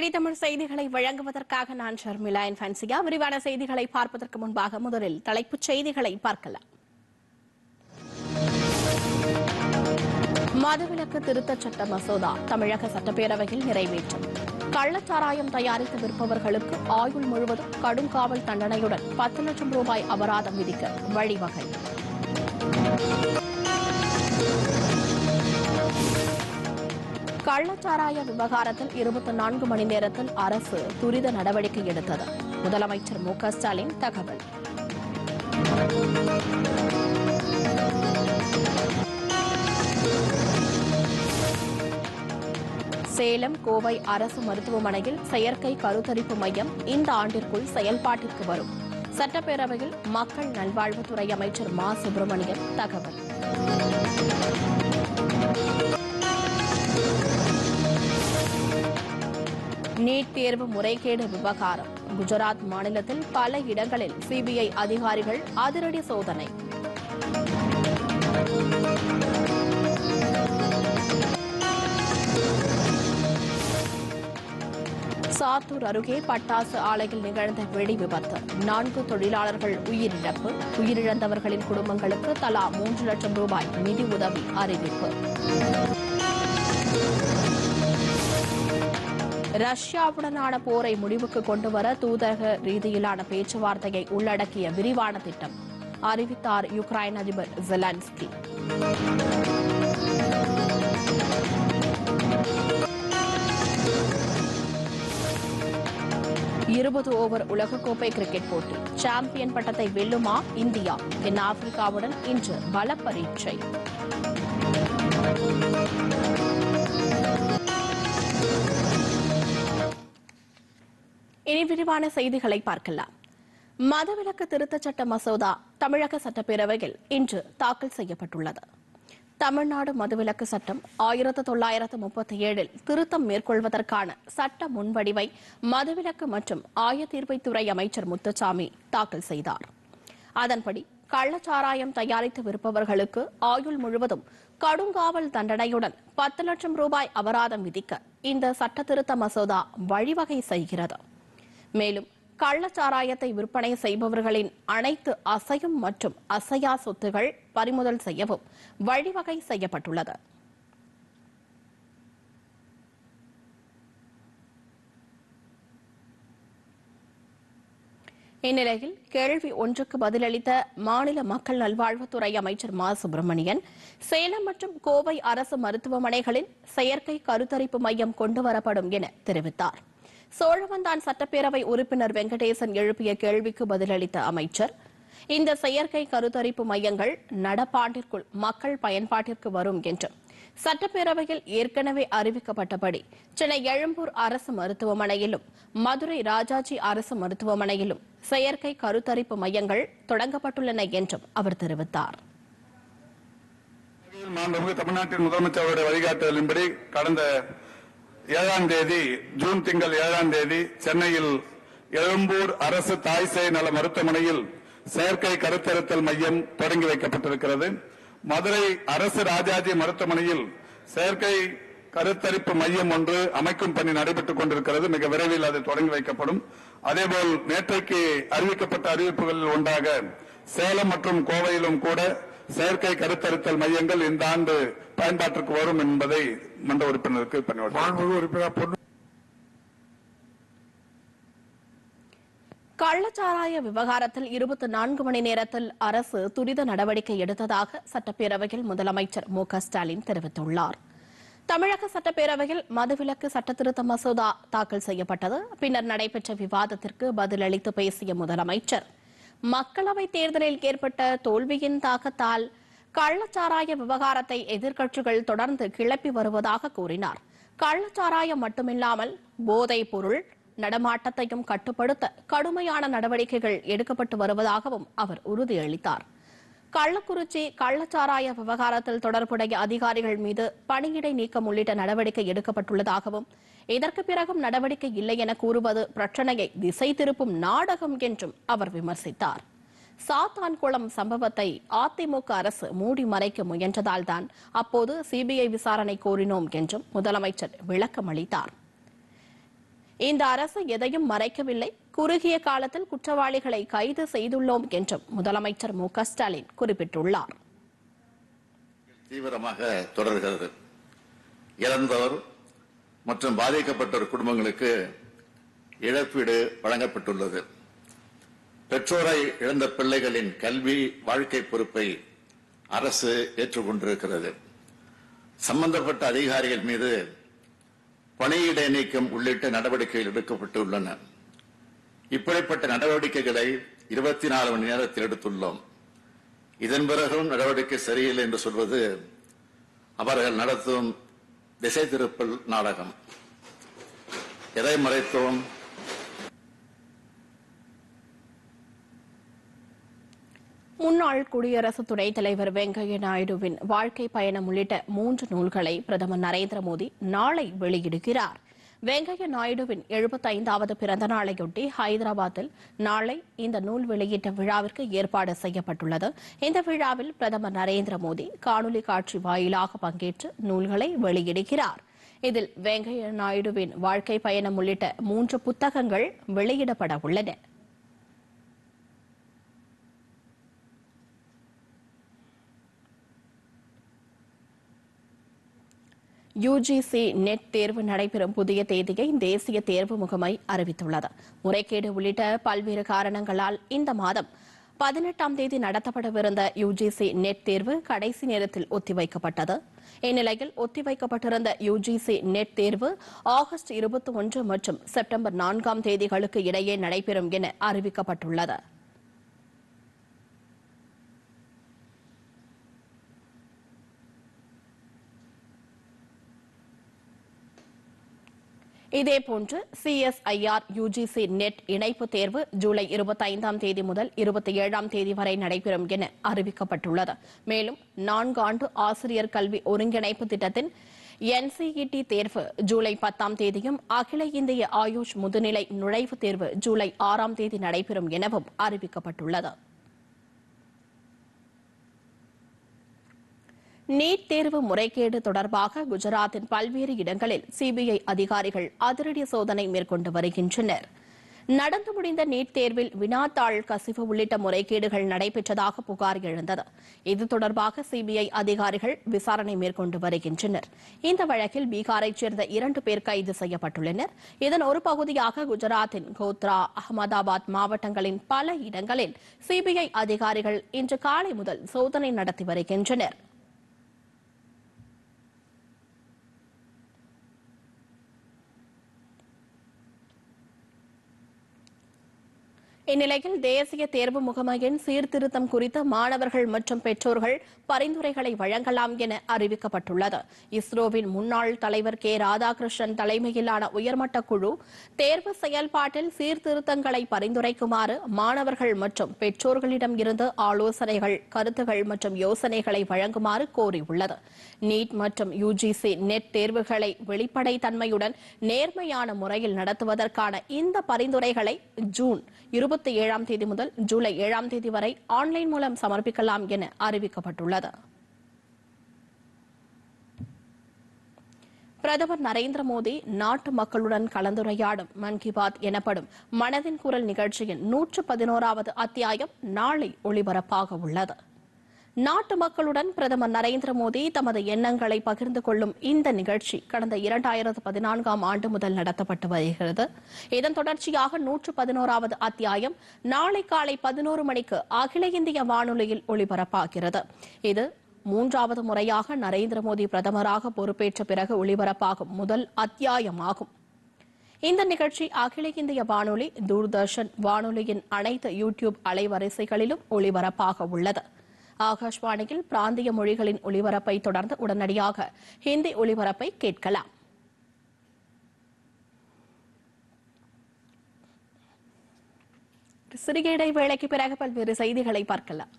DD Tamil செய்திகளை வழங்குவதற்காக நான் ஷர்மிளா என் ஃபன்சியா விரிவான செய்திகளை பார்ப்பதற்கு முன்பாக முதலில் தலைப்புச் செய்திகளை பார்க்கலாம் மதுவிலக்கு திருத்தச் சட்ட மசோதா தமிழக சட்டப்பேரவையில் நிறைவேற்றம் கள்ளச்சாராயம் தயாரித்து விற்பவர்களுக்கு ஆயுள் முழுவதும் கடும் காவல் தண்டனையுடன் பத்து லட்சம் ரூபாய் அபராதம் விதிக்க வழிவகை கள்ளச்சாராய விவகாரத்தில் இருபத்தி நான்கு மணி நேரத்தில் அரசு துரித நடவடிக்கை எடுத்தது முதலமைச்சர் மு க ஸ்டாலின் தகவல் சேலம் கோவை அரசு மருத்துவமனையில் செயற்கை கருத்தரிப்பு மையம் இந்த ஆண்டிற்குள் செயல்பாட்டிற்கு வரும் சட்டப்பேரவையில் மக்கள் நல்வாழ்வுத்துறை அமைச்சர் மா சுப்பிரமணியன் தகவல் நீட் தேர்வு முறைகேடு விவகாரம் குஜராத் மாநிலத்தில் பல இடங்களில் சிபிஐ அதிகாரிகள் அதிரடி சோதனை சாத்தூர் அருகே பட்டாசு ஆலையில் நிகழ்ந்த வெடி விபத்து நான்கு தொழிலாளர்கள் உயிரிழப்பு உயிரிழந்தவர்களின் குடும்பங்களுக்கு தலா மூன்று லட்சம் ரூபாய் நிதி உதவி அறிவிப்பு ரஷ்யாவுடனான போரை முடிவுக்கு கொண்டுவர தூதரக ரீதியிலான பேச்சுவார்த்தையை உள்ளடக்கிய விரிவான திட்டம் அறிவித்தார் யுக்ரைன் அதிபர் ஜெலன்ஸ்கி இருபது ஓவர் உலகக்கோப்பை கிரிக்கெட் போட்டி சாம்பியன் பட்டத்தை வெல்லுமா இந்தியா தென் ஆப்பிரிக்காவுடன் இன்று பல பரீட்சை இனி விரிவான செய்திகளை பார்க்கலாம் மதவிலக்கு திருத்தச் சட்ட மசோதா தமிழக சட்டப்பேரவையில் இன்று தாக்கல் செய்யப்பட்டுள்ளது தமிழ்நாடு மதுவிலக்கு சட்டம் ஆயிரத்து தொள்ளாயிரத்து முப்பத்தி ஏழில் திருத்தம் மேற்கொள்வதற்கான சட்ட முன்வடிவை மதுவிலக்கு மற்றும் ஆயத்தீர்வைத்துறை அமைச்சர் முத்துசாமி தாக்கல் செய்தார் அதன்படி கள்ளச்சாராயம் தயாரித்து விற்பவர்களுக்கு ஆயுள் முழுவதும் கடுங்காவல் தண்டனையுடன் பத்து லட்சம் ரூபாய் அபராதம் விதிக்க இந்த சட்ட திருத்த மசோதா வழிவகை செய்கிறது மேலும் கள்ளச்சாராயத்தை விற்பனை செய்பவர்களின் அனைத்து அசையும் மற்றும் அசையா சொத்துகள் பறிமுதல் செய்யவும் வழிவகை செய்யப்பட்டுள்ளது இந்நிலையில் கேள்வி ஒன்றுக்கு பதிலளித்த மாநில மக்கள் நல்வாழ்வுத்துறை அமைச்சர் மா சுப்பிரமணியன் சேலம் மற்றும் கோவை அரசு மருத்துவமனைகளில் செயற்கை கருத்தரிப்பு மையம் கொண்டுவரப்படும் என தெரிவித்தார் சோழவந்தான் சட்டப்பேரவை உறுப்பினர் வெங்கடேசன் எழுப்பிய கேள்விக்கு பதிலளித்த அமைச்சர் இந்த செயற்கை கருத்தரிப்பு மையங்கள் நடப்பாண்டிற்குள் மக்கள் பயன்பாட்டிற்கு வரும் என்றும் சட்டப்பேரவையில் ஏற்கனவே அறிவிக்கப்பட்டபடி சென்னை எழும்பூர் அரசு மருத்துவமனையிலும் மதுரை ராஜாஜி அரசு மருத்துவமனையிலும் செயற்கை கருத்தரிப்பு மையங்கள் தொடங்கப்பட்டுள்ளன என்றும் அவர் தெரிவித்தார் மாண்புமிகு தமிழ்நாட்டின் முதலமைச்சர் அவருடைய வழிகாட்டுதலின்படி கடந்த ஏழாம் தேதி ஜூன் திங்கள் ஏழாம் தேதி சென்னையில் எழும்பூர் அரசு தாய் சேய் நல மருத்துவமனையில் செயற்கை கருத்தரித்தல் மையம் தொடங்கி வைக்கப்பட்டிருக்கிறது மதுரை அரசு ராஜாஜி மருத்துவமனையில் செயற்கை கருத்தரிப்பு மையம் ஒன்று அமைக்கும் பணி நடைபெற்றுக் கொண்டிருக்கிறது மிக விரைவில் அது தொடங்கி வைக்கப்படும் அதேபோல் நேற்றைக்கு அறிவிக்கப்பட்ட அறிவிப்புகளில் ஒன்றாக சேலம் மற்றும் கோவையிலும் கூட செயற்கை கருத்தரித்தல் மையங்கள் இந்த ஆண்டு பயன்பாட்டிற்கு வரும் என்பதை மன்ற உறுப்பினருக்கு பணியோடு மாண்புமிகு உறுப்பினர் பொன்னு கள்ளச்சாராய விவகாரத்தில் இருபத்தி நான்கு மணி நேரத்தில் அரசு துரித நடவடிக்கை எடுத்ததாக சட்டப்பேரவையில் முதலமைச்சர் மு க ஸ்டாலின் தெரிவித்துள்ளார் தமிழக சட்டப்பேரவையில் மதுவிலக்கு சட்டத்திருத்த மசோதா தாக்கல் செய்யப்பட்டது பின்னர் நடைபெற்ற விவாதத்திற்கு பதிலளித்து பேசிய முதலமைச்சர் மக்களவைத் தேர்தலில் ஏற்பட்ட தோல்வியின் தாக்கத்தால் கள்ளச்சாராய விவகாரத்தை எதிர்க்கட்சிகள் தொடர்ந்து கிளப்பி வருவதாக கூறினார் கள்ளச்சாராயம் மட்டுமில்லாமல் போதைப் பொருள் நடமாட்டத்தையும் கட்டுப்படுத்த கடுமையான நடவடிக்கைகள் எடுக்கப்பட்டு வருவதாகவும் அவர் உறுதியளித்தார் கள்ளக்குறிச்சி கள்ளச்சாராய விவகாரத்தில் தொடர்புடைய அதிகாரிகள் மீது பணியிடை நீக்கம் உள்ளிட்ட நடவடிக்கை எடுக்கப்பட்டுள்ளதாகவும் இதற்கு பிறகும் நடவடிக்கை இல்லை என கூறுவது பிரச்சனையை திசை திருப்பும் நாடகம் என்றும் அவர் விமர்சித்தார் சாத்தான்குளம் சம்பவத்தை அதிமுக அரசு மூடி மறைக்க முயன்றதால்தான் அப்போது சிபிஐ விசாரணை கோரினோம் என்றும் முதலமைச்சர் விளக்கம் அளித்தார் இந்த அரசு எதையும் மறைக்கவில்லை குறுகிய காலத்தில் குற்றவாளிகளை கைது செய்துள்ளோம் என்றும் முதலமைச்சர் மு க ஸ்டாலின் குறிப்பிட்டுள்ளார் தீவிரமாக தொடர்கிறது இறந்தவர் மற்றும் பாதிக்கப்பட்டோர் குடும்பங்களுக்கு இழப்பீடு வழங்கப்பட்டுள்ளது பெற்றோரை இழந்த பிள்ளைகளின் கல்வி வாழ்க்கை பொறுப்பை அரசு ஏற்றுக்கொண்டிருக்கிறது சம்பந்தப்பட்ட அதிகாரிகள் மீது பணியிடை நீக்கம் உள்ளிட்ட நடவடிக்கைகள் எடுக்கப்பட்டுள்ளன இப்படிப்பட்ட நடவடிக்கைகளை இருபத்தி நாலு மணி நேரத்தில் எடுத்துள்ளோம் இதன் பிறகும் நடவடிக்கை சரியில்லை என்று சொல்வது அவர்கள் நடத்தும் திசை திருப்பல் நாடகம் எதை மறைத்தோம் முன்னாள் குடியரசு துணைத் தலைவர் வெங்கையா நாயுடுவின் வாழ்க்கை பயணம் உள்ளிட்ட மூன்று நூல்களை பிரதமர் நரேந்திர மோடி நாளை வெளியிடுகிறார் வெங்கையா நாயுடுவின் எழுபத்தைந்தாவது பிறந்த நாளையொட்டி ஹைதராபாத்தில் நாளை இந்த நூல் வெளியீட்டு விழாவிற்கு ஏற்பாடு செய்யப்பட்டுள்ளது இந்த விழாவில் பிரதமர் நரேந்திர மோடி காணொலி காட்சி வாயிலாக பங்கேற்று நூல்களை வெளியிடுகிறார் இதில் வெங்கையா நாயுடுவின் வாழ்க்கை பயணம் உள்ளிட்ட மூன்று புத்தகங்கள் வெளியிடப்பட உள்ளன யுஜிசி நெட் தேர்வு நடைபெறும் புதிய தேதியை தேசிய தேர்வு முகமை அறிவித்துள்ளது முறைகேடு உள்ளிட்ட பல்வேறு காரணங்களால் இந்த மாதம் பதினெட்டாம் தேதி நடத்தப்படவிருந்த யுஜிசி நெட் தேர்வு கடைசி நேரத்தில் ஒத்திவைக்கப்பட்டது இந்நிலையில் ஒத்திவைக்கப்பட்டிருந்த யுஜிசி நெட் தேர்வு ஆகஸ்ட் இருபத்தி ஒன்று மற்றும் செப்டம்பர் நான்காம் தேதிகளுக்கு இடையே நடைபெறும் என அறிவிக்கப்பட்டுள்ளது இதேபோன்று சிஎஸ்ஐஆர் யுஜிசி நெட் இணைப்பு தேர்வு ஜூலை இருபத்தைந்தாம் தேதி முதல் இருபத்தி ஏழாம் தேதி வரை நடைபெறும் என அறிவிக்கப்பட்டுள்ளது மேலும் நான்கு ஆண்டு ஆசிரியர் கல்வி ஒருங்கிணைப்பு திட்டத்தின் என்சிஇடி தேர்வு ஜூலை பத்தாம் தேதியும் அகில இந்திய ஆயுஷ் முதுநிலை நுழைவுத் தேர்வு ஜூலை ஆறாம் தேதி நடைபெறும் எனவும் அறிவிக்கப்பட்டுள்ளது நீட் தேர்வு முறைகேடு தொடர்பாக குஜராத்தின் பல்வேறு இடங்களில் சிபிஐ அதிகாரிகள் அதிரடி சோதனை மேற்கொண்டு வருகின்றனர் நடந்து முடிந்த நீட் தேர்வில் வினாத்தாள் கசிவு உள்ளிட்ட முறைகேடுகள் நடைபெற்றதாக புகார் எழுந்தது இது தொடர்பாக சிபிஐ அதிகாரிகள் விசாரணை மேற்கொண்டு வருகின்றனர் இந்த வழக்கில் பீகாரைச் சேர்ந்த இரண்டு பேர் கைது செய்யப்பட்டுள்ளனர் இதன் ஒரு பகுதியாக குஜராத்தின் கோத்ரா அகமதாபாத் மாவட்டங்களின் பல இடங்களில் சிபிஐ அதிகாரிகள் இன்று காலை முதல் சோதனை நடத்தி வருகின்றனர் இந்நிலையில் தேசிய தேர்வு முகமையின் சீர்திருத்தம் குறித்து மாணவர்கள் மற்றும் பெற்றோர்கள் பரிந்துரைகளை வழங்கலாம் என அறிவிக்கப்பட்டுள்ளது இஸ்ரோவின் முன்னாள் தலைவர் கே ராதாகிருஷ்ணன் தலைமையிலான உயர்மட்ட குழு தேர்வு செயல்பாட்டில் சீர்திருத்தங்களை பரிந்துரைக்குமாறு மாணவர்கள் மற்றும் பெற்றோர்களிடம் இருந்து ஆலோசனைகள் கருத்துகள் மற்றும் யோசனைகளை வழங்குமாறு கோரியுள்ளது நீட் மற்றும் யுஜிசி நெட் தேர்வுகளை வெளிப்படைத்தன்மையுடன் நேர்மையான முறையில் நடத்துவதற்கான இந்த பரிந்துரைகளை ஜூன் இருபத்தி ஏழாம் தேதி முதல் ஜூலை ஏழாம் தேதி வரை ஆன்லைன் மூலம் சமர்ப்பிக்கலாம் என அறிவிக்கப்பட்டுள்ளது பிரதமர் நரேந்திர மோடி நாட்டு மக்களுடன் கலந்துரையாடும் மன் கி பாத் எனப்படும் மனதின் குரல் நிகழ்ச்சியின் நூற்று பதினோராவது அத்தியாயம் நாளை ஒளிபரப்பாக உள்ளது நாட்டு மக்களுடன் பிரதமர் நரேந்திர மோடி தமது எண்ணங்களை பகிர்ந்து கொள்ளும் இந்த நிகழ்ச்சி கடந்த இரண்டாயிரத்து பதினான்காம் ஆண்டு முதல் நடத்தப்பட்டு வருகிறது இதன் தொடர்ச்சியாக நூற்று பதினோராவது அத்தியாயம் நாளை காலை பதினோரு மணிக்கு அகில இந்திய வானொலியில் ஒளிபரப்பாகிறது இது மூன்றாவது முறையாக நரேந்திர மோடி பிரதமராக பொறுப்பேற்ற பிறகு ஒளிபரப்பாகும் முதல் அத்தியாயமாகும் இந்த நிகழ்ச்சி அகில இந்திய வானொலி தூர்தர்ஷன் வானொலியின் அனைத்து யூடியூப் அலைவரிசைகளிலும் ஒளிபரப்பாக உள்ளது ஆகாஷ்வாணியில் பிராந்திய மொழிகளின் ஒளிபரப்பை தொடர்ந்து உடனடியாக ஹிந்தி ஒளிபரப்பை கேட்கலாம் சிறிய இடைவேளைக்கு பிறகு பல்வேறு செய்திகளை பார்க்கலாம்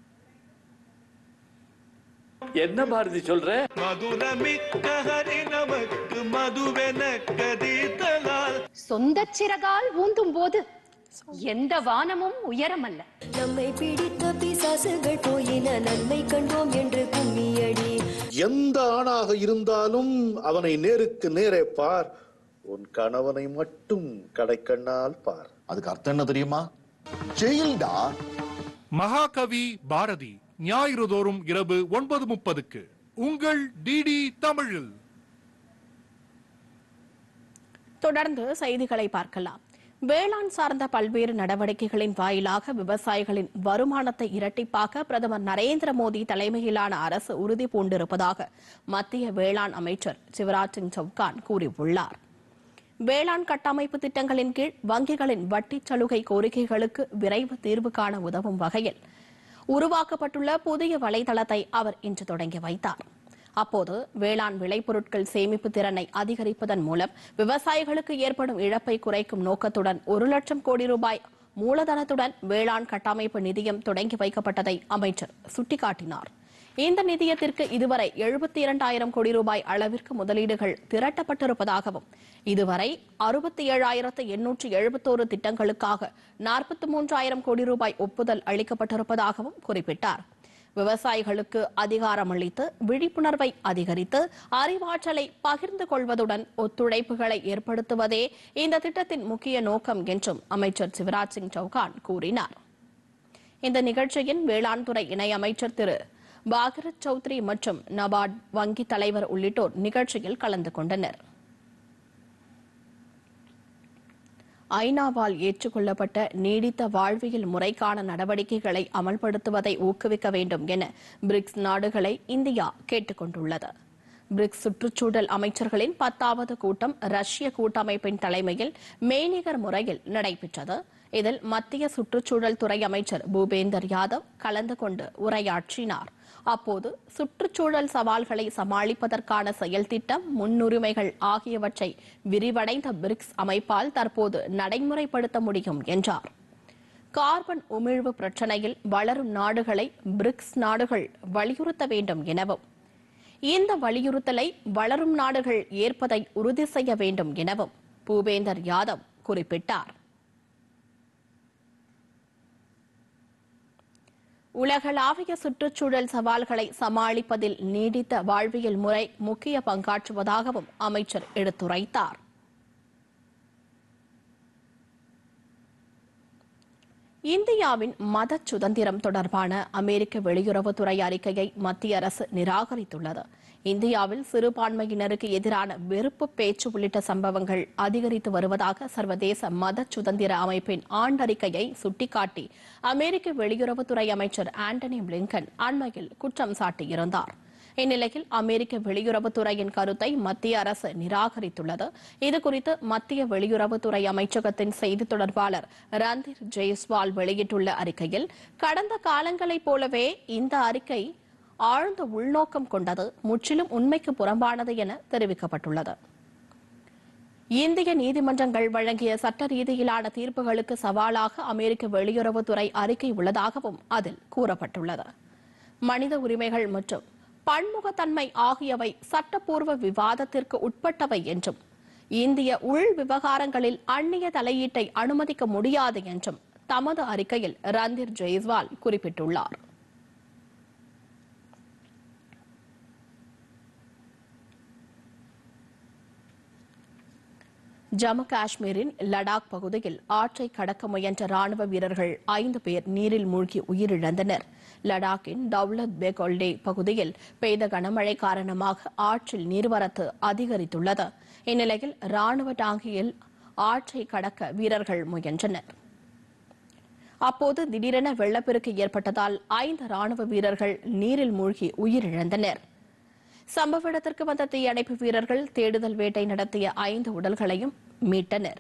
என்ன பாரதி சொல்ற மதுரமிக்க ஹரி நமக்கு மதுவென கதித்தலால் சொந்த சிறகால் ஊந்தும் போது எந்த வானமும் உயரமல்ல நம்மை பிடித்த பிசாசுகள் போயின நன்மை கண்டோம் என்று கும்மியடி எந்த ஆணாக இருந்தாலும் அவனை நேருக்கு நேரே பார் உன் கணவனை மட்டும் கடைக்கண்ணால் பார் அதுக்கு அர்த்தம் என்ன தெரியுமா ஜெயில்டா மகாகவி பாரதி ஞாயிறு தோறும் இரவு ஒன்பது முப்பதுக்கு உங்கள் டிடி தமிழில் தொடர்ந்து செய்திகளை பார்க்கலாம் வேளாண் சார்ந்த பல்வேறு நடவடிக்கைகளின் வாயிலாக விவசாயிகளின் வருமானத்தை இரட்டிப்பாக்க பிரதமர் நரேந்திர மோடி தலைமையிலான அரசு உறுதி பூண்டிருப்பதாக மத்திய வேளாண் அமைச்சர் சிவராஜ் சிங் சௌகான் கூறியுள்ளார் வேளாண் கட்டமைப்பு திட்டங்களின் கீழ் வங்கிகளின் வட்டிச் சலுகை கோரிக்கைகளுக்கு விரைவு தீர்வு காண உதவும் வகையில் உருவாக்கப்பட்டுள்ள புதிய வலைதளத்தை அவர் இன்று தொடங்கி வைத்தார் அப்போது வேளாண் விளைபொருட்கள் சேமிப்பு திறனை அதிகரிப்பதன் மூலம் விவசாயிகளுக்கு ஏற்படும் இழப்பை குறைக்கும் நோக்கத்துடன் ஒரு லட்சம் கோடி ரூபாய் மூலதனத்துடன் வேளாண் கட்டமைப்பு நிதியம் தொடங்கி வைக்கப்பட்டதை அமைச்சர் சுட்டிக்காட்டினார் இந்த நிதியத்திற்கு இதுவரை எழுபத்தி இரண்டாயிரம் கோடி ரூபாய் அளவிற்கு முதலீடுகள் திரட்டப்பட்டிருப்பதாகவும் இதுவரை அறுபத்தி ஏழாயிரத்து எண்ணூற்று எழுபத்தோரு திட்டங்களுக்காக நாற்பத்தி மூன்றாயிரம் கோடி ரூபாய் ஒப்புதல் அளிக்கப்பட்டிருப்பதாகவும் குறிப்பிட்டார் விவசாயிகளுக்கு அதிகாரம் அளித்து விழிப்புணர்வை அதிகரித்து அறிவாற்றலை பகிர்ந்து கொள்வதுடன் ஒத்துழைப்புகளை ஏற்படுத்துவதே இந்த திட்டத்தின் முக்கிய நோக்கம் என்றும் அமைச்சர் சிவராஜ் சிங் சௌகான் கூறினார் இந்த நிகழ்ச்சியின் வேளாண் துறை இணை அமைச்சர் திரு பாகரத் சௌத்ரி மற்றும் நபார்ட் வங்கி தலைவர் உள்ளிட்டோர் நிகழ்ச்சியில் கலந்து கொண்டனர் ஐநாவால் ஏற்றுக்கொள்ளப்பட்ட நீடித்த வாழ்வியல் முறைக்கான நடவடிக்கைகளை அமல்படுத்துவதை ஊக்குவிக்க வேண்டும் என பிரிக்ஸ் நாடுகளை இந்தியா கேட்டுக் கொண்டுள்ளது பிரிக்ஸ் சுற்றுச்சூழல் அமைச்சர்களின் பத்தாவது கூட்டம் ரஷ்ய கூட்டமைப்பின் தலைமையில் மெய்நிகர் முறையில் நடைபெற்றது இதில் மத்திய சுற்றுச்சூழல் துறை அமைச்சர் பூபேந்தர் யாதவ் கலந்து கொண்டு உரையாற்றினார் அப்போது சுற்றுச்சூழல் சவால்களை சமாளிப்பதற்கான செயல் திட்டம் முன்னுரிமைகள் ஆகியவற்றை விரிவடைந்த பிரிக்ஸ் அமைப்பால் தற்போது நடைமுறைப்படுத்த முடியும் என்றார் கார்பன் உமிழ்வு பிரச்சனையில் வளரும் நாடுகளை பிரிக்ஸ் நாடுகள் வலியுறுத்த வேண்டும் எனவும் இந்த வலியுறுத்தலை வளரும் நாடுகள் ஏற்பதை உறுதி செய்ய வேண்டும் எனவும் பூபேந்தர் யாதவ் குறிப்பிட்டார் உலகளாவிய சுற்றுச்சூழல் சவால்களை சமாளிப்பதில் நீடித்த வாழ்வியல் முறை முக்கிய பங்காற்றுவதாகவும் அமைச்சர் எடுத்துரைத்தார் இந்தியாவின் மத சுதந்திரம் தொடர்பான அமெரிக்க வெளியுறவுத்துறை அறிக்கையை மத்திய அரசு நிராகரித்துள்ளது இந்தியாவில் சிறுபான்மையினருக்கு எதிரான வெறுப்பு பேச்சு உள்ளிட்ட சம்பவங்கள் அதிகரித்து வருவதாக சர்வதேச மத சுதந்திர அமைப்பின் ஆண்டறிக்கையை சுட்டிக்காட்டி அமெரிக்க வெளியுறவுத்துறை அமைச்சர் ஆண்டனி பிளிங்கன் அண்மையில் குற்றம் சாட்டியிருந்தார் இந்நிலையில் அமெரிக்க வெளியுறவுத்துறையின் கருத்தை மத்திய அரசு நிராகரித்துள்ளது இதுகுறித்து மத்திய வெளியுறவுத்துறை அமைச்சகத்தின் செய்தி தொடர்பாளர் ரந்தீர் ஜெய்ஸ்வால் வெளியிட்டுள்ள அறிக்கையில் கடந்த காலங்களைப் போலவே இந்த அறிக்கை ஆழ்ந்த உள்நோக்கம் கொண்டது முற்றிலும் உண்மைக்கு புறம்பானது என தெரிவிக்கப்பட்டுள்ளது இந்திய நீதிமன்றங்கள் வழங்கிய சட்ட ரீதியிலான தீர்ப்புகளுக்கு சவாலாக அமெரிக்க வெளியுறவுத்துறை அறிக்கை உள்ளதாகவும் அதில் கூறப்பட்டுள்ளது மனித உரிமைகள் மற்றும் பன்முகத்தன்மை ஆகியவை சட்டப்பூர்வ விவாதத்திற்கு உட்பட்டவை என்றும் இந்திய உள் விவகாரங்களில் அந்நிய தலையீட்டை அனுமதிக்க முடியாது என்றும் தமது அறிக்கையில் ரந்தீர் ஜெய்ஸ்வால் குறிப்பிட்டுள்ளார் ஜம்மு காஷ்மீரின் லடாக் பகுதியில் ஆற்றை கடக்க முயன்ற ராணுவ வீரர்கள் ஐந்து பேர் நீரில் மூழ்கி உயிரிழந்தனர் லடாக்கின் தௌலத் பெகோல்டே பகுதியில் பெய்த கனமழை காரணமாக ஆற்றில் நீர்வரத்து அதிகரித்துள்ளது இந்நிலையில் ராணுவ டாங்கியில் ஆற்றை கடக்க வீரர்கள் முயன்றனர் அப்போது திடீரென வெள்ளப்பெருக்கு ஏற்பட்டதால் ஐந்து ராணுவ வீரர்கள் நீரில் மூழ்கி உயிரிழந்தனர் சம்பவ இடத்திற்கு வந்த தீயணைப்பு வீரர்கள் தேடுதல் வேட்டை நடத்திய ஐந்து உடல்களையும் மீட்டனர்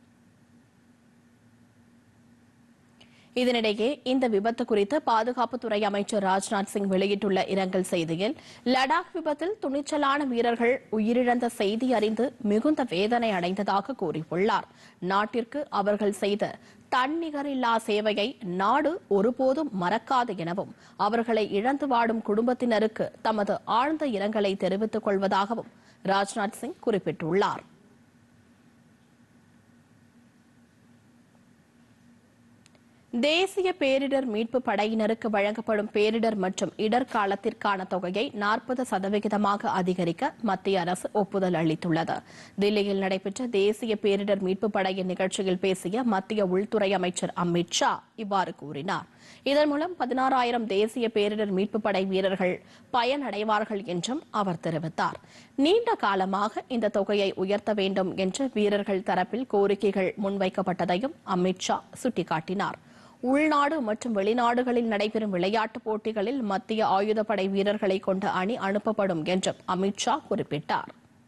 இதனிடையே இந்த விபத்து குறித்து பாதுகாப்புத்துறை அமைச்சர் ராஜ்நாத் சிங் வெளியிட்டுள்ள இரங்கல் செய்தியில் லடாக் விபத்தில் துணிச்சலான வீரர்கள் உயிரிழந்த செய்தி அறிந்து மிகுந்த வேதனை அடைந்ததாக கூறியுள்ளார் நாட்டிற்கு அவர்கள் செய்த தன்னிகரில்லா சேவையை நாடு ஒருபோதும் மறக்காது எனவும் அவர்களை இழந்து வாடும் குடும்பத்தினருக்கு தமது ஆழ்ந்த இரங்கலை தெரிவித்துக் கொள்வதாகவும் ராஜ்நாத் சிங் குறிப்பிட்டுள்ளார் தேசிய பேரிடர் மீட்பு படையினருக்கு வழங்கப்படும் பேரிடர் மற்றும் இடர் காலத்திற்கான தொகையை நாற்பது சதவிகிதமாக அதிகரிக்க மத்திய அரசு ஒப்புதல் அளித்துள்ளது தில்லியில் நடைபெற்ற தேசிய பேரிடர் மீட்பு படையின் நிகழ்ச்சியில் பேசிய மத்திய உள்துறை அமைச்சர் அமித் ஷா இவ்வாறு கூறினார் இதன் மூலம் பதினாறாயிரம் தேசிய பேரிடர் மீட்பு படை வீரர்கள் பயனடைவார்கள் என்றும் அவர் தெரிவித்தார் நீண்ட காலமாக இந்த தொகையை உயர்த்த வேண்டும் என்று வீரர்கள் தரப்பில் கோரிக்கைகள் முன்வைக்கப்பட்டதையும் அமித் ஷா சுட்டிக்காட்டினார் உள்நாடு மற்றும் வெளிநாடுகளில் நடைபெறும் விளையாட்டுப் போட்டிகளில் மத்திய ஆயுதப்படை வீரர்களை கொண்ட அணி அனுப்பப்படும் என்றும் அமித் ஷா குறிப்பிட்டார்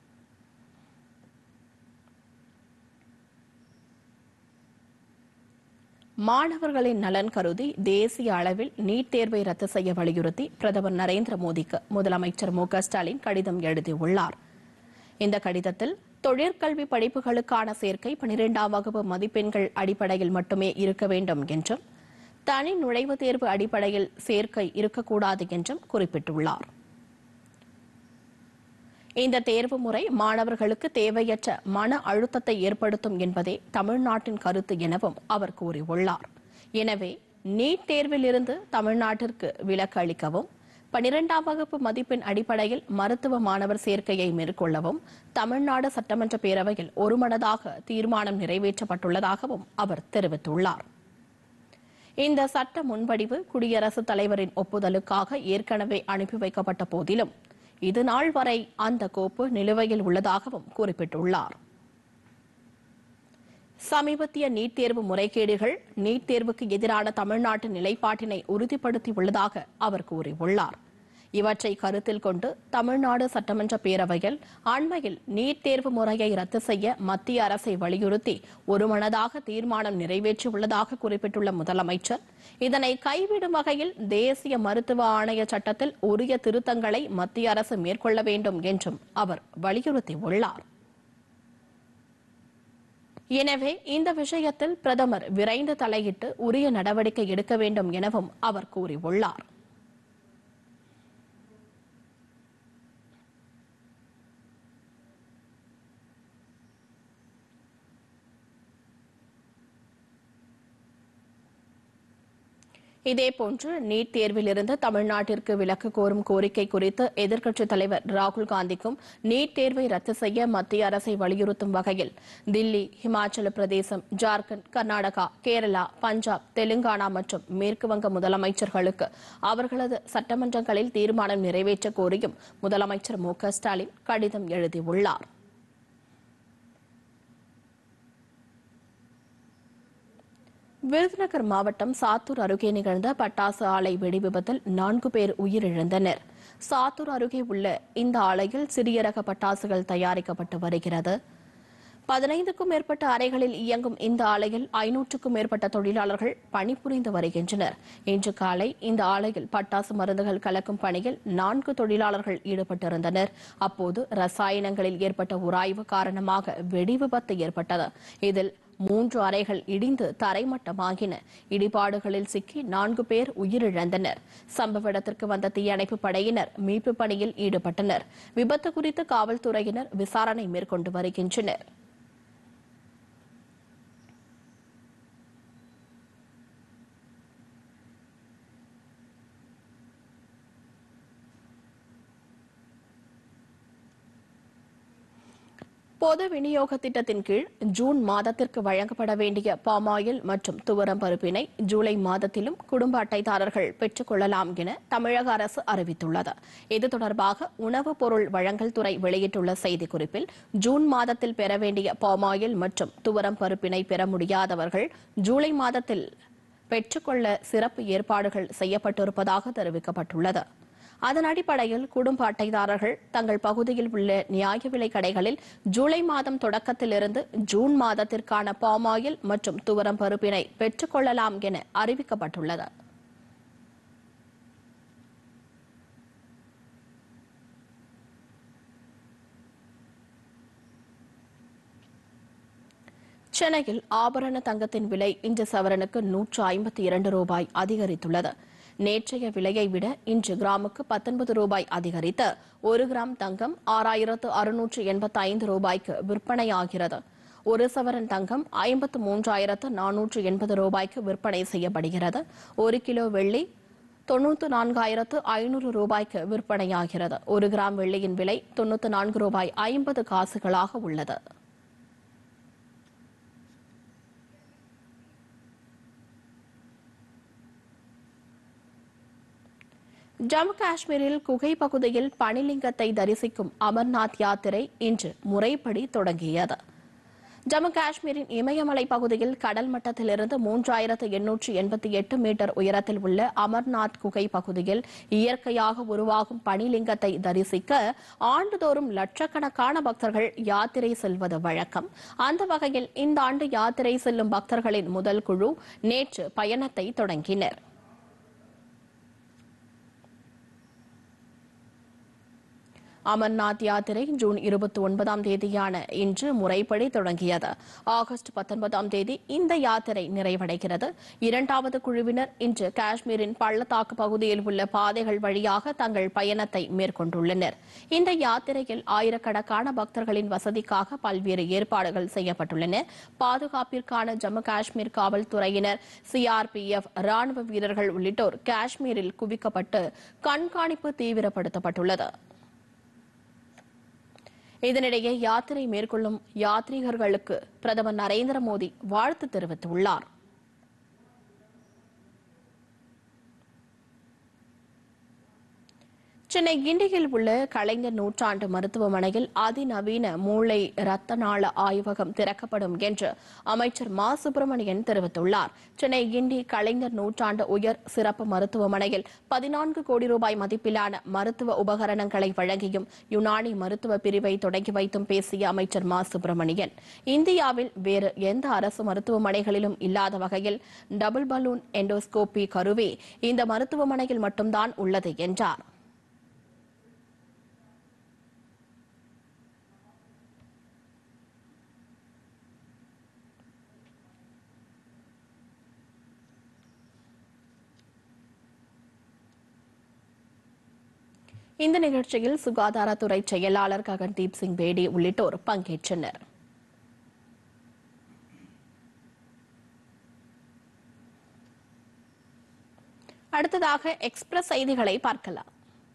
மாணவர்களின் நலன் கருதி தேசிய அளவில் நீட் தேர்வை ரத்து செய்ய வலியுறுத்தி பிரதமர் நரேந்திர மோடிக்கு முதலமைச்சர் மு க ஸ்டாலின் கடிதம் எழுதியுள்ளார் இந்த கடிதத்தில் தொழிற்கல்வி படிப்புகளுக்கான சேர்க்கை பனிரெண்டாம் வகுப்பு மதிப்பெண்கள் அடிப்படையில் மட்டுமே இருக்க வேண்டும் என்றும் தனி நுழைவுத் தேர்வு அடிப்படையில் சேர்க்கை இருக்கக்கூடாது என்றும் குறிப்பிட்டுள்ளார் இந்த தேர்வு முறை மாணவர்களுக்கு தேவையற்ற மன அழுத்தத்தை ஏற்படுத்தும் என்பதே தமிழ்நாட்டின் கருத்து எனவும் அவர் கூறியுள்ளார் எனவே நீட் தேர்விலிருந்து தமிழ்நாட்டிற்கு விலக்கு அளிக்கவும் பனிரெண்டாம் வகுப்பு மதிப்பெண் அடிப்படையில் மருத்துவ மாணவர் சேர்க்கையை மேற்கொள்ளவும் தமிழ்நாடு சட்டமன்ற பேரவையில் ஒருமனதாக தீர்மானம் நிறைவேற்றப்பட்டுள்ளதாகவும் அவர் தெரிவித்துள்ளார் இந்த சட்ட முன்வடிவு குடியரசுத் தலைவரின் ஒப்புதலுக்காக ஏற்கனவே அனுப்பி வைக்கப்பட்ட போதிலும் இது நாள் வரை அந்த கோப்பு நிலுவையில் உள்ளதாகவும் குறிப்பிட்டுள்ளார் சமீபத்திய நீட் தேர்வு முறைகேடுகள் நீட் தேர்வுக்கு எதிரான தமிழ்நாட்டின் நிலைப்பாட்டினை உறுதிப்படுத்தியுள்ளதாக அவர் கூறியுள்ளார் இவற்றை கருத்தில் கொண்டு தமிழ்நாடு சட்டமன்ற பேரவையில் அண்மையில் நீட் தேர்வு முறையை ரத்து செய்ய மத்திய அரசை வலியுறுத்தி ஒருமனதாக தீர்மானம் நிறைவேற்றியுள்ளதாக குறிப்பிட்டுள்ள முதலமைச்சர் இதனை கைவிடும் வகையில் தேசிய மருத்துவ ஆணைய சட்டத்தில் உரிய திருத்தங்களை மத்திய அரசு மேற்கொள்ள வேண்டும் என்றும் அவர் வலியுறுத்தியுள்ளார் எனவே இந்த விஷயத்தில் பிரதமர் விரைந்து தலையிட்டு உரிய நடவடிக்கை எடுக்க வேண்டும் எனவும் அவர் கூறியுள்ளார் இதேபோன்று நீட் தேர்விலிருந்து தமிழ்நாட்டிற்கு விலக்கு கோரும் கோரிக்கை குறித்து எதிர்க்கட்சித் தலைவர் ராகுல் காந்திக்கும் நீட் தேர்வை ரத்து செய்ய மத்திய அரசை வலியுறுத்தும் வகையில் தில்லி இமாச்சல பிரதேசம் ஜார்க்கண்ட் கர்நாடகா கேரளா பஞ்சாப் தெலுங்கானா மற்றும் மேற்குவங்க முதலமைச்சர்களுக்கு அவர்களது சட்டமன்றங்களில் தீர்மானம் நிறைவேற்ற கோரியும் முதலமைச்சர் மு க ஸ்டாலின் கடிதம் எழுதியுள்ளார் விருதுநகர் மாவட்டம் சாத்தூர் அருகே நிகழ்ந்த பட்டாசு ஆலை வெடி விபத்தில் நான்கு பேர் உயிரிழந்தனர் சாத்தூர் அருகே உள்ள இந்த ஆலையில் சிறிய ரக பட்டாசுகள் தயாரிக்கப்பட்டு வருகிறது பதினைந்துக்கும் மேற்பட்ட அறைகளில் இயங்கும் இந்த ஆலையில் ஐநூற்றுக்கும் மேற்பட்ட தொழிலாளர்கள் பணிபுரிந்து வருகின்றனர் இன்று காலை இந்த ஆலையில் பட்டாசு மருந்துகள் கலக்கும் பணியில் நான்கு தொழிலாளர்கள் ஈடுபட்டிருந்தனர் அப்போது ரசாயனங்களில் ஏற்பட்ட உராய்வு காரணமாக வெடி விபத்து ஏற்பட்டது இதில் மூன்று அறைகள் இடிந்து தரைமட்டமாகின இடிபாடுகளில் சிக்கி நான்கு பேர் உயிரிழந்தனர் சம்பவ இடத்திற்கு வந்த தீயணைப்பு படையினர் மீட்பு பணியில் ஈடுபட்டனர் விபத்து குறித்து காவல்துறையினர் விசாரணை மேற்கொண்டு வருகின்றனர் பொது விநியோக திட்டத்தின் கீழ் ஜூன் மாதத்திற்கு வழங்கப்பட வேண்டிய பாமாயில் மற்றும் துவரம் பருப்பினை ஜூலை மாதத்திலும் குடும்ப அட்டைதாரர்கள் பெற்றுக் கொள்ளலாம் என தமிழக அரசு அறிவித்துள்ளது இது தொடர்பாக உணவுப் பொருள் வழங்கல் துறை வெளியிட்டுள்ள செய்திக்குறிப்பில் ஜூன் மாதத்தில் பெற வேண்டிய பாமாயில் மற்றும் துவரம் பருப்பினை பெற முடியாதவர்கள் ஜூலை மாதத்தில் பெற்றுக்கொள்ள சிறப்பு ஏற்பாடுகள் செய்யப்பட்டிருப்பதாக தெரிவிக்கப்பட்டுள்ளது அதன் அடிப்படையில் குடும்ப அட்டைதாரர்கள் தங்கள் பகுதியில் உள்ள நியாய விலை கடைகளில் ஜூலை மாதம் தொடக்கத்திலிருந்து ஜூன் மாதத்திற்கான பாமாயில் மற்றும் துவரம் பருப்பினை பெற்றுக்கொள்ளலாம் என அறிவிக்கப்பட்டுள்ளது சென்னையில் ஆபரண தங்கத்தின் விலை இன்று சவரனுக்கு நூற்று ஐம்பத்தி இரண்டு ரூபாய் அதிகரித்துள்ளது நேற்றைய விலையை விட இன்று கிராமுக்கு பத்தொன்பது ரூபாய் அதிகரித்து ஒரு கிராம் தங்கம் ஆறாயிரத்து அறுநூற்று எண்பத்தி ஐந்து ரூபாய்க்கு விற்பனையாகிறது ஒரு சவரன் தங்கம் ஐம்பத்து மூன்றாயிரத்து நானூற்று எண்பது ரூபாய்க்கு விற்பனை செய்யப்படுகிறது ஒரு கிலோ வெள்ளி தொண்ணூற்று நான்காயிரத்து ஐநூறு ரூபாய்க்கு விற்பனையாகிறது ஒரு கிராம் வெள்ளியின் விலை தொண்ணூற்று நான்கு ரூபாய் ஐம்பது காசுகளாக உள்ளது ஜம்மு காஷ்மீரில் குகை பகுதியில் பனிலிங்கத்தை தரிசிக்கும் அமர்நாத் யாத்திரை இன்று முறைப்படி தொடங்கியது ஜம்மு காஷ்மீரின் இமயமலை பகுதியில் கடல் மட்டத்திலிருந்து மூன்றாயிரத்து எண்ணூற்று எண்பத்தி எட்டு மீட்டர் உயரத்தில் உள்ள அமர்நாத் குகை பகுதியில் இயற்கையாக உருவாகும் பனிலிங்கத்தை தரிசிக்க ஆண்டுதோறும் லட்சக்கணக்கான பக்தர்கள் யாத்திரை செல்வது வழக்கம் அந்த வகையில் இந்த ஆண்டு யாத்திரை செல்லும் பக்தர்களின் முதல் குழு நேற்று பயணத்தை தொடங்கினர் அமர்நாத் யாத்திரை ஜூன் இருபத்தி ஒன்பதாம் தேதியான இன்று முறைப்படி தொடங்கியது ஆகஸ்ட் பத்தொன்பதாம் தேதி இந்த யாத்திரை நிறைவடைகிறது இரண்டாவது குழுவினர் இன்று காஷ்மீரின் பள்ளத்தாக்கு பகுதியில் உள்ள பாதைகள் வழியாக தங்கள் பயணத்தை மேற்கொண்டுள்ளனர் இந்த யாத்திரையில் ஆயிரக்கணக்கான பக்தர்களின் வசதிக்காக பல்வேறு ஏற்பாடுகள் செய்யப்பட்டுள்ளன பாதுகாப்பிற்கான ஜம்மு காஷ்மீர் காவல்துறையினர் சிஆர்பிஎஃப் ராணுவ வீரர்கள் உள்ளிட்டோர் காஷ்மீரில் குவிக்கப்பட்டு கண்காணிப்பு தீவிரப்படுத்தப்பட்டுள்ளது இதனிடையே யாத்திரை மேற்கொள்ளும் யாத்ரீகர்களுக்கு பிரதமர் நரேந்திர மோடி வாழ்த்து தெரிவித்துள்ளார் சென்னை கிண்டியில் உள்ள கலைஞர் நூற்றாண்டு மருத்துவமனையில் அதிநவீன மூளை இரத்த நாள ஆய்வகம் திறக்கப்படும் என்று அமைச்சர் மா சுப்பிரமணியன் தெரிவித்துள்ளார் சென்னை கிண்டி கலைஞர் நூற்றாண்டு உயர் சிறப்பு மருத்துவமனையில் பதினான்கு கோடி ரூபாய் மதிப்பிலான மருத்துவ உபகரணங்களை வழங்கியும் யுனானி மருத்துவ பிரிவை தொடங்கி வைத்தும் பேசிய அமைச்சர் மா சுப்பிரமணியன் இந்தியாவில் வேறு எந்த அரசு மருத்துவமனைகளிலும் இல்லாத வகையில் டபுள் பலூன் எண்டோஸ்கோபி கருவி இந்த மருத்துவமனையில் மட்டும்தான் உள்ளது என்றார் இந்த நிகழ்ச்சியில் சுகாதாரத்துறை செயலாளர் ககன்தீப் சிங் பேடி உள்ளிட்டோர் பங்கேற்றனர் அடுத்ததாக எக்ஸ்பிரஸ் செய்திகளை பார்க்கலாம்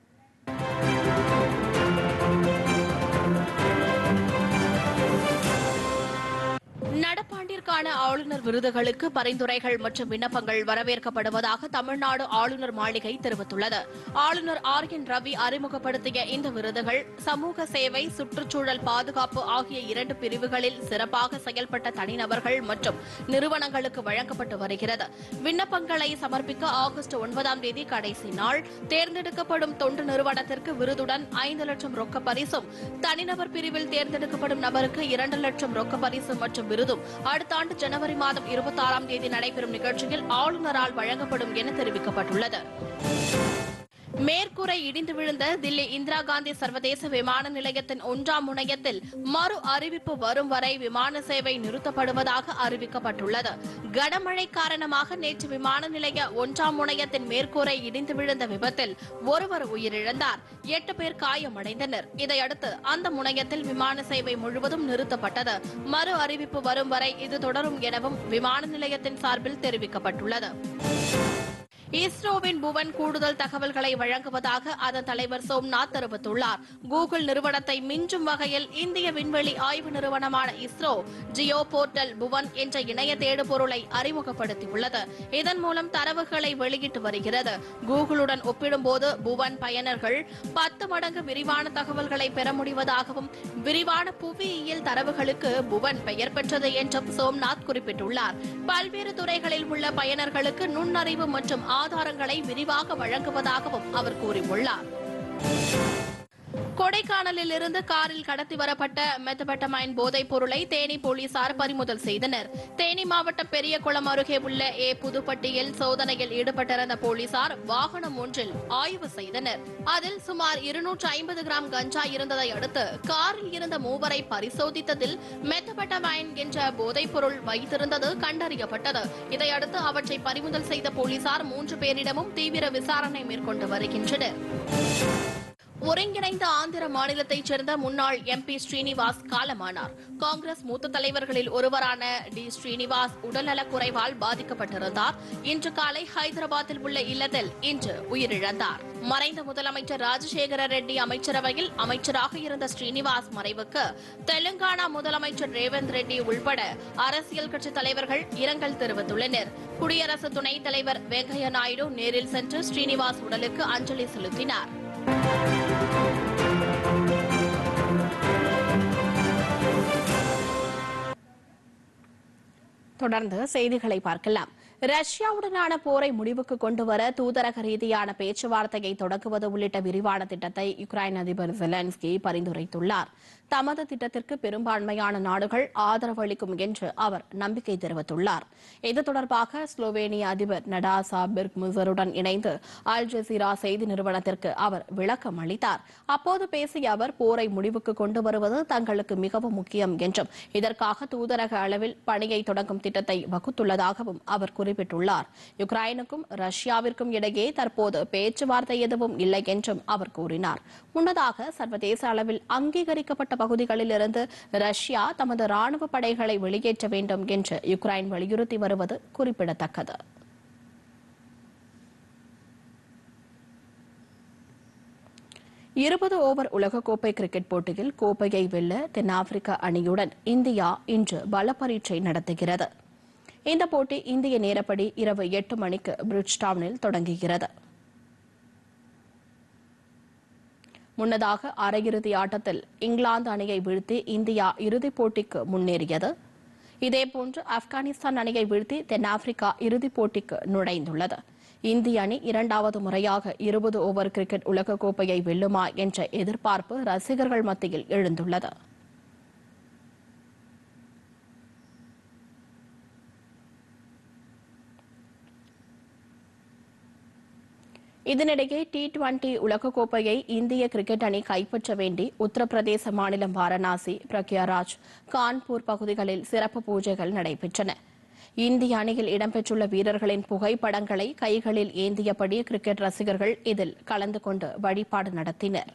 நடப்பாண்டிற்கான ஆளுநர் விருதுகளுக்கு பரிந்துரைகள் மற்றும் விண்ணப்பங்கள் வரவேற்கப்படுவதாக தமிழ்நாடு ஆளுநர் மாளிகை தெரிவித்துள்ளது ஆளுநர் ஆர் என் ரவி அறிமுகப்படுத்திய இந்த விருதுகள் சமூக சேவை சுற்றுச்சூழல் பாதுகாப்பு ஆகிய இரண்டு பிரிவுகளில் சிறப்பாக செயல்பட்ட தனிநபர்கள் மற்றும் நிறுவனங்களுக்கு வழங்கப்பட்டு வருகிறது விண்ணப்பங்களை சமர்ப்பிக்க ஆகஸ்ட் ஒன்பதாம் தேதி கடைசி நாள் தேர்ந்தெடுக்கப்படும் தொண்டு நிறுவனத்திற்கு விருதுடன் ஐந்து லட்சம் ரொக்க பரிசும் தனிநபர் பிரிவில் தேர்ந்தெடுக்கப்படும் நபருக்கு இரண்டு லட்சம் ரொக்க பரிசு மற்றும் விருதும் அடுத்த ஆண்டு ஜனவரி மாதம் இருபத்தி ஆறாம் தேதி நடைபெறும் நிகழ்ச்சியில் ஆளுநரால் வழங்கப்படும் என தெரிவிக்கப்பட்டுள்ளது மேற்கூரை இடிந்து விழுந்த தில்லி இந்திரா காந்தி சர்வதேச விமான நிலையத்தின் ஒன்றாம் முனையத்தில் மறு அறிவிப்பு வரும் வரை விமான சேவை நிறுத்தப்படுவதாக அறிவிக்கப்பட்டுள்ளது கனமழை காரணமாக நேற்று விமான நிலைய ஒன்றாம் முனையத்தின் மேற்கூரை இடிந்து விழுந்த விபத்தில் ஒருவர் உயிரிழந்தார் எட்டு பேர் காயமடைந்தனர் இதையடுத்து அந்த முனையத்தில் விமான சேவை முழுவதும் நிறுத்தப்பட்டது மறு அறிவிப்பு வரும் வரை இது தொடரும் எனவும் விமான நிலையத்தின் சார்பில் தெரிவிக்கப்பட்டுள்ளது இஸ்ரோவின் புவன் கூடுதல் தகவல்களை வழங்குவதாக அதன் தலைவர் சோம்நாத் தெரிவித்துள்ளார் கூகுள் நிறுவனத்தை மிஞ்சும் வகையில் இந்திய விண்வெளி ஆய்வு நிறுவனமான இஸ்ரோ ஜியோ போர்ட்டல் புவன் என்ற இணைய தேடுபொருளை அறிமுகப்படுத்தியுள்ளது இதன் மூலம் தரவுகளை வெளியிட்டு வருகிறது கூகுளுடன் ஒப்பிடும்போது புவன் பயனர்கள் பத்து மடங்கு விரிவான தகவல்களை பெற முடிவதாகவும் விரிவான புவியியல் தரவுகளுக்கு புவன் பெயர் பெற்றது என்றும் சோம்நாத் குறிப்பிட்டுள்ளார் பல்வேறு துறைகளில் உள்ள பயனர்களுக்கு நுண்ணறிவு மற்றும் ஆதாரங்களை விரிவாக வழங்குவதாகவும் அவர் கூறியுள்ளார் கொடைக்கானலில் இருந்து காரில் கடத்தி வரப்பட்ட மெத்தபெட்டமைன் போதைப் பொருளை தேனி போலீசார் பறிமுதல் செய்தனர் தேனி மாவட்டம் பெரியகுளம் அருகே உள்ள ஏ புதுப்பட்டியில் சோதனையில் ஈடுபட்டிருந்த போலீசார் வாகனம் ஒன்றில் ஆய்வு செய்தனர் அதில் சுமார் இருநூற்று ஐம்பது கிராம் கஞ்சா இருந்ததை அடுத்து காரில் இருந்த மூவரை பரிசோதித்ததில் மெத்தபெட்டமைன் என்ற போதைப் பொருள் வைத்திருந்தது கண்டறியப்பட்டது இதையடுத்து அவற்றை பறிமுதல் செய்த போலீசார் மூன்று பேரிடமும் தீவிர விசாரணை மேற்கொண்டு வருகின்றனர் ஒருங்கிணைந்த ஆந்திர மாநிலத்தைச் சேர்ந்த முன்னாள் எம்பி ஸ்ரீனிவாஸ் காலமானார் காங்கிரஸ் மூத்த தலைவர்களில் ஒருவரான டி ஸ்ரீனிவாஸ் உடல்நலக் குறைவால் பாதிக்கப்பட்டிருந்தார் இன்று காலை ஹைதராபாத்தில் உள்ள இல்லத்தில் இன்று உயிரிழந்தார் மறைந்த முதலமைச்சர் ராஜசேகர ரெட்டி அமைச்சரவையில் அமைச்சராக இருந்த ஸ்ரீனிவாஸ் மறைவுக்கு தெலுங்கானா முதலமைச்சர் ரேவந்த் ரெட்டி உள்பட அரசியல் கட்சித் தலைவர்கள் இரங்கல் தெரிவித்துள்ளனர் குடியரசு துணைத் தலைவர் வெங்கையா நாயுடு நேரில் சென்று ஸ்ரீனிவாஸ் உடலுக்கு அஞ்சலி செலுத்தினார் தொடர்ந்து செய்திகளை பார்க்கலாம் ரஷ்யாவுடனான போரை முடிவுக்கு கொண்டுவர தூதரக ரீதியான பேச்சுவார்த்தையை தொடங்குவது உள்ளிட்ட விரிவான திட்டத்தை யுக்ரைன் அதிபர் ஜெலன்ஸ்கி பரிந்துரைத்துள்ளார் தமது திட்டத்திற்கு பெரும்பான்மையான நாடுகள் ஆதரவு அளிக்கும் என்று அவர் நம்பிக்கை தெரிவித்துள்ளார் இது தொடர்பாக ஸ்லோவேனிய அதிபர் நடாசா பிர்க் முசருடன் இணைந்து அல் ஜசீரா செய்தி நிறுவனத்திற்கு அவர் விளக்கம் அளித்தார் அப்போது பேசிய அவர் போரை முடிவுக்கு கொண்டு வருவது தங்களுக்கு மிகவும் முக்கியம் என்றும் இதற்காக தூதரக அளவில் பணியை தொடங்கும் திட்டத்தை வகுத்துள்ளதாகவும் அவர் குறிப்பிட்டுள்ளார் யுக்ரைனுக்கும் ரஷ்யாவிற்கும் இடையே தற்போது பேச்சுவார்த்தை எதுவும் இல்லை என்றும் அவர் கூறினார் முன்னதாக சர்வதேச அளவில் அங்கீகரிக்கப்பட்ட பகுதிகளிலிருந்து ரஷ்யா தமது ராணுவ படைகளை வெளியேற்ற வேண்டும் என்று யுக்ரைன் வலியுறுத்தி வருவது குறிப்பிடத்தக்கது இருபது ஓவர் உலகக்கோப்பை கிரிக்கெட் போட்டியில் கோப்பையை வெல்ல தென்னாப்பிரிக்க அணியுடன் இந்தியா இன்று பல பரீட்சை நடத்துகிறது இந்த போட்டி இந்திய நேரப்படி இரவு எட்டு மணிக்கு பிரிட்ஜ்டவுனில் தொடங்குகிறது முன்னதாக அரையிறுதி ஆட்டத்தில் இங்கிலாந்து அணியை வீழ்த்தி இந்தியா இறுதிப் போட்டிக்கு முன்னேறியது இதேபோன்று ஆப்கானிஸ்தான் அணியை வீழ்த்தி தென்னாப்பிரிக்கா இறுதிப் போட்டிக்கு நுழைந்துள்ளது இந்திய அணி இரண்டாவது முறையாக இருபது ஓவர் கிரிக்கெட் உலகக்கோப்பையை வெல்லுமா என்ற எதிர்பார்ப்பு ரசிகர்கள் மத்தியில் எழுந்துள்ளது இதனிடையே டி டுவெண்டி உலகக்கோப்பையை இந்திய கிரிக்கெட் அணி கைப்பற்ற வேண்டி உத்தரப்பிரதேச மாநிலம் வாரணாசி பிரக்யாராஜ் கான்பூர் பகுதிகளில் சிறப்பு பூஜைகள் நடைபெற்றன இந்திய அணியில் இடம்பெற்றுள்ள வீரர்களின் புகைப்படங்களை கைகளில் ஏந்தியபடி கிரிக்கெட் ரசிகர்கள் இதில் கலந்து கொண்டு வழிபாடு நடத்தினர்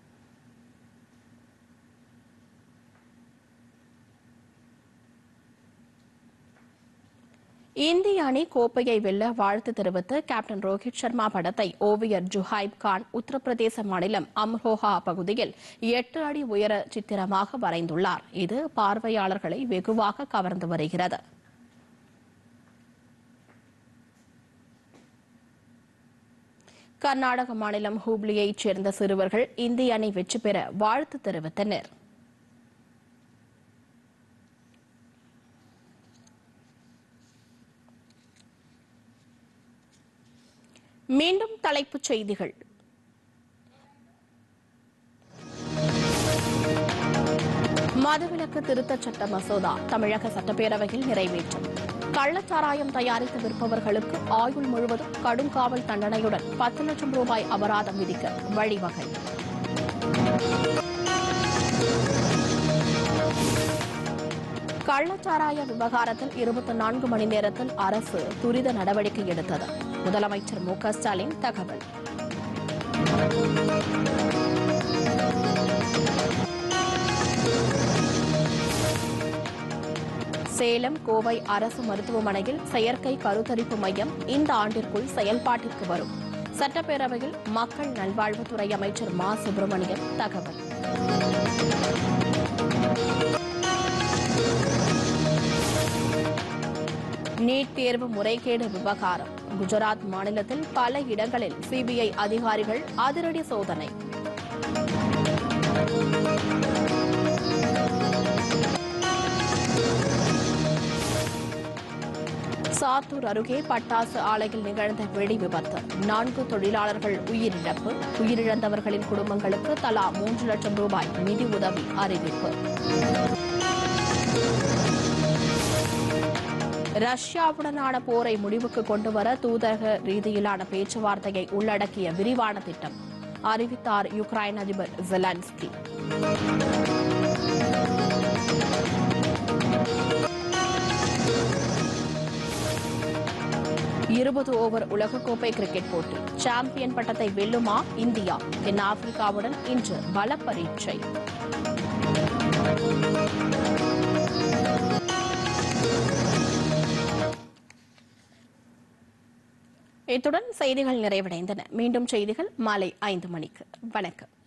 இந்திய அணி கோப்பையை வெல்ல வாழ்த்து தெரிவித்து கேப்டன் ரோஹித் சர்மா படத்தை ஓவியர் ஜுஹைப் கான் உத்தரப்பிரதேச மாநிலம் அம்ரோஹா பகுதியில் எட்டு அடி உயர சித்திரமாக வரைந்துள்ளார் இது பார்வையாளர்களை வெகுவாக கவர்ந்து வருகிறது கர்நாடக மாநிலம் ஹூப்ளியைச் சேர்ந்த சிறுவர்கள் இந்திய அணி வெற்றி பெற வாழ்த்து தெரிவித்தனர் மீண்டும் தலைப்புச் செய்திகள் மதுவிலக்கு திருத்தச் சட்ட மசோதா தமிழக சட்டப்பேரவையில் நிறைவேற்றம் கள்ளச்சாராயம் தயாரித்து விற்பவர்களுக்கு ஆயுள் முழுவதும் கடும் காவல் தண்டனையுடன் பத்து லட்சம் ரூபாய் அபராதம் விதிக்க வழிவகை கள்ளச்சாராய விவகாரத்தில் இருபத்தி நான்கு மணி நேரத்தில் அரசு துரித நடவடிக்கை எடுத்தது முதலமைச்சர் மு க ஸ்டாலின் தகவல் சேலம் கோவை அரசு மருத்துவமனையில் செயற்கை கருத்தரிப்பு மையம் இந்த ஆண்டிற்குள் செயல்பாட்டிற்கு வரும் சட்டப்பேரவையில் மக்கள் நல்வாழ்வுத்துறை அமைச்சர் மா சுப்பிரமணியன் தகவல் நீட் தேர்வு முறைகேடு விவகாரம் குஜராத் மாநிலத்தில் பல இடங்களில் சிபிஐ அதிகாரிகள் அதிரடி சோதனை சாத்தூர் அருகே பட்டாசு ஆலையில் நிகழ்ந்த வெடி விபத்து நான்கு தொழிலாளர்கள் உயிரிழப்பு உயிரிழந்தவர்களின் குடும்பங்களுக்கு தலா மூன்று லட்சம் ரூபாய் நிதி உதவி அறிவிப்பு ரஷ்யாவுடனான போரை முடிவுக்கு கொண்டுவர தூதரக ரீதியிலான பேச்சுவார்த்தையை உள்ளடக்கிய விரிவான திட்டம் அறிவித்தார் யுக்ரைன் அதிபர் ஜெலன்ஸ்கி இருபது ஓவர் உலகக்கோப்பை கிரிக்கெட் போட்டி சாம்பியன் பட்டத்தை வெல்லுமா இந்தியா தென்னாப்பிரிக்காவுடன் இன்று பல பரீட்சை இத்துடன் செய்திகள் நிறைவடைந்தன மீண்டும் செய்திகள் மாலை ஐந்து மணிக்கு வணக்கம்